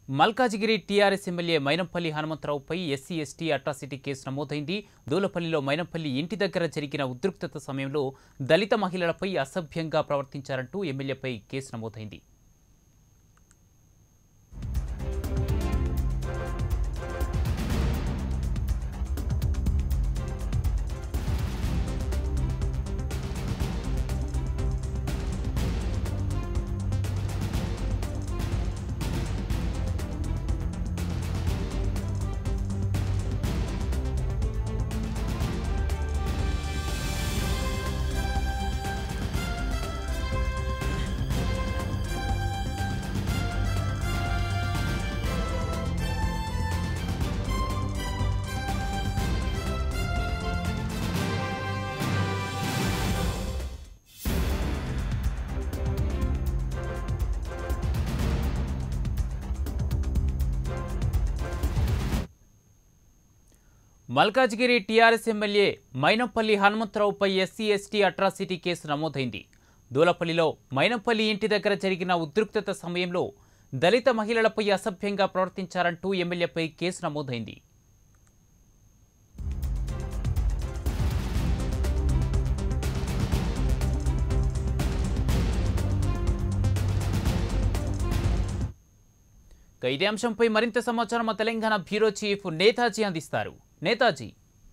Malkajgiri TRS MLA Mynampally హనుమంతరావుపై SC ST atrocity case నమోదైంది దూలపల్లిలో మైనంపల్లి ఇంటి దగ్గర జరిగిన ఉద్రిక్తత సమయంలో దళిత మహిళలపై అసభ్యంగా ప్రవర్తించారంటూ ఎమ్మెల్యేపై కేసు నమోదైంది మల్కాజ్గిరి టీఆర్ఎస్ ఎమ్మెల్యే మైనంపల్లి హనుమంతరావుపై ఎస్సీ ఎస్టీ అట్రాసిటీ కేసు నమోదైంది దూలపల్లిలో మైనంపల్లి ఇంటి దగ్గర జరిగిన ఉద్రిక్తత సమయంలో దళిత మహిళలపై అసభ్యంగా ప్రవర్తించారంటూ ఎమ్మెల్యేపై కేసు నమోదైంది ఇక ఇదే అంశంపై మరింత సమాచారం మా తెలంగాణ బ్యూరో చీఫ్ నేతాజీ అందిస్తారు నేతాజీ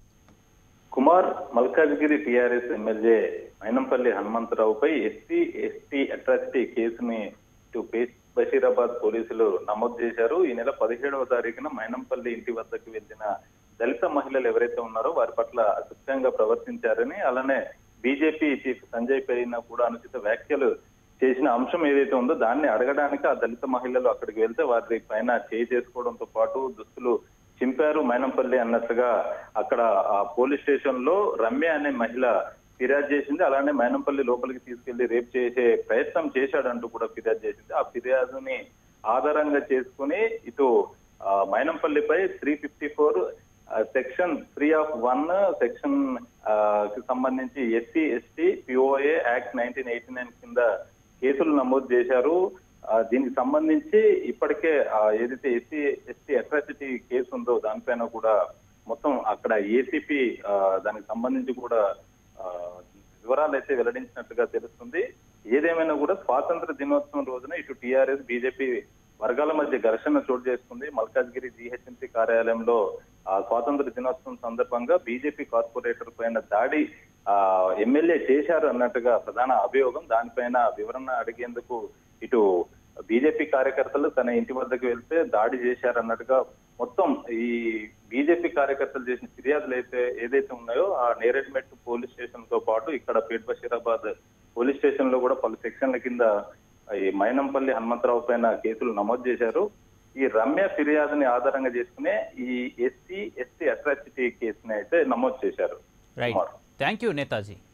కుమార్ మల్కాజ్గిరి టీఆర్ఎస్ ఎమ్మెల్యే మైనంపల్లి హనుమంతరావుపై ఎస్సీ ఎస్టీ అట్రాసిటీ కేసుని ఇటు పే- బషీరాబాద్ పోలీసులు నమోదు చేశారు ఈ నెల పదిహేడవ తారీఖున మైనంపల్లి ఇంటి వద్దకు వెళ్లిన దళిత మహిళలు ఎవరైతే ఉన్నారో వారి పట్ల అసభ్యంగా ప్రవర్తించారని అలానే బీజేపీ చీఫ్ సంజయ్ పైన కూడా అనుచిత వ్యాఖ్యలు చేసిన అంశం ఏదైతే ఉందో దాన్ని అడగడానికి ఆ దళిత మహిళలు అక్కడికి వెళ్తే వారి పైన చేయి చేసుకోవడంతో పాటు దుస్తులు చింపారు మైనంపల్లి అన్నట్టుగా అక్కడ ఆ పోలీస్ స్టేషన్ లో రమ్య అనే మహిళ ఫిర్యాదు చేసింది అలానే మైనంపల్లి లోపలికి తీసుకెళ్లి రేప్ చేసే ప్రయత్నం చేశాడంటూ కూడా ఫిర్యాదు చేసింది ఆ ఫిర్యాదుని ఆధారంగా చేసుకుని ఇటు ఆ, మైనంపల్లిపై three fifty four section three of one section కి సంబంధించి SC ST POA act nineteen eighty nine కింద కేసులు నమోదు చేశారు ఆ, దీనికి సంబంధించి ఇప్పటికే ఆ, ఏదైతే ఎస్సీ ఎస్టీ అట్రాసిటీ కేసు ఉందో దానిపైన కూడా మొత్తం అక్కడ ఏసీపీ దానికి సంబంధించి కూడా ఆ, వివరాలు అయితే వెల్లడించినట్టుగా తెలుస్తుంది ఏదేమైనా కూడా స్వాతంత్ర దినోత్సవం రోజున ఇటు టీఆర్ఎస్ బీజేపీ వర్గాల మధ్య ఘర్షణ చోటు చేసుకుంది మల్కాజ్గిరి జీహెచ్ఎంసీ కార్యాలయంలో ఆ స్వాతంత్ర దినోత్సవం సందర్భంగా బీజేపీ కార్పొరేటర్ పైన దాడి ఆ ఎమ్మెల్యే చేశారు అన్నట్టుగా ప్రధాన అభియోగం దానిపైన వివరణ అడిగేందుకు ఇటు బీజేపీ కార్యకర్తలు తన ఇంటి వద్దకు వెళ్తే దాడి చేశారు అన్నట్టుగా మొత్తం ఈ బీజేపీ కార్యకర్తలు చేసిన ఫిర్యాదులు అయితే ఏదైతే ఉన్నాయో ఆ నేరేడ్మెట్ పోలీస్ స్టేషన్ తో పాటు ఇక్కడ పేట్ బషీరాబాద్ పోలీస్ స్టేషన్ లో కూడా పలు సెక్షన్ల కింద ఈ మైనంపల్లి హనుమంతరావు పైన కేసులు నమోదు చేశారు ఈ రమ్య ఫిర్యాదుని ఆధారంగా చేసుకునే ఈ ఎస్సీ ఎస్టీ అట్రాసిటీ కేసుని అయితే నమోదు చేశారు right Kumar. Thank you Netaji